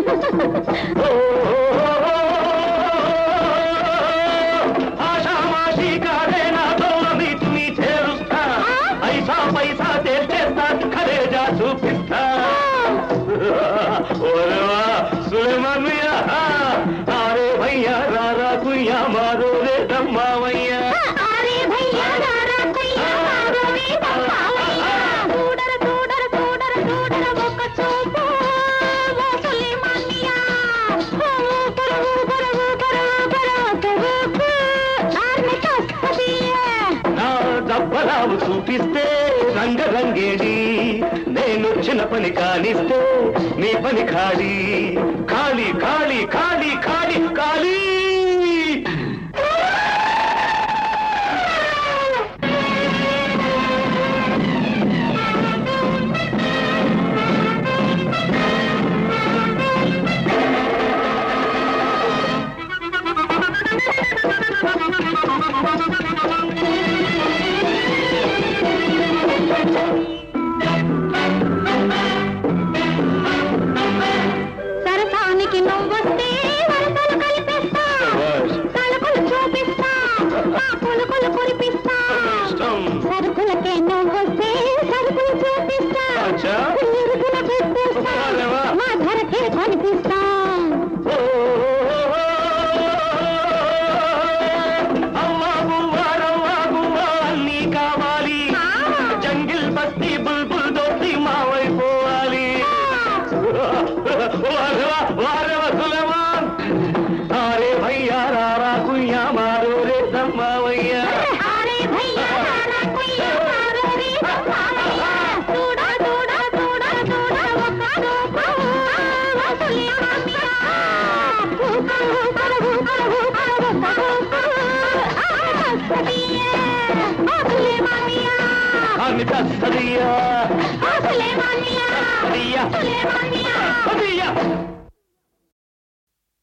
ఆషామాషి కాదే నాతో నీతిని చేరుస్తా పైసా పైసా తేల్చేస్తా ఖరేజా చూపిస్తా ఓరేవా సులేమాన్ మియా అరే భయ్యా రారా కుయ్యా మారో రే దమ్మావయ్యా అరే భయ్యా దారా కయ్యా మారో రే దమ్మావయ్యా చూడర చూడర చూడర చూడర ఒక చూపు ఓ సులేమానియా ఓ పరవు పరవు పరవు పరవు పరవు ఆర్ని కస్తదియే నా దబ్బరావు చూపిస్తే రంగరంగేడి నేను చిన్న పని కానిస్తే నీ పని ఖాళీ ఖాళీ ఖాళీ ఖాళీ ఖాళీ ఖాళీ సరసానికి నువ్వొస్తే వరసలు కలిపిస్తా తలుకులు చూపిస్తా ఆ పులుకులు కురిపిస్తా ఇష్టం. సరుకులకే నువ్వొస్తే సరుకులు చూపిస్తా అచ్చా. ఇరుగుల పెట్టేస్తా అరేవా. మా ధరకే కనిపిస్తా ఓ, అవ్వా గువ్వా రవ్వా గువ్వా అన్నీ కావాలి జంగిల్ బస్తీ బుల్బుల్ దోసి మావైపోవాలి వారేవా వారేవా సులేమాన్ అరే భయ్యా రారా కుయ్యా మారో రే దమ్మావయ్యా అరే భయ్యా రారా కుయ్యా మారో రే దమ్మావయ్యా. చూడా చూడా చూడా చూడా ఒక్క రూపా వసూలి మామియా. ఊపరు ఊపరు ఊపరు ఊపరు ఒక్క రూపా. ఆ కస్తదియే. వసూలి మామియా. అని కస్తదియా వసూలి మామియా. కస్తదియా వసూలి మామియా.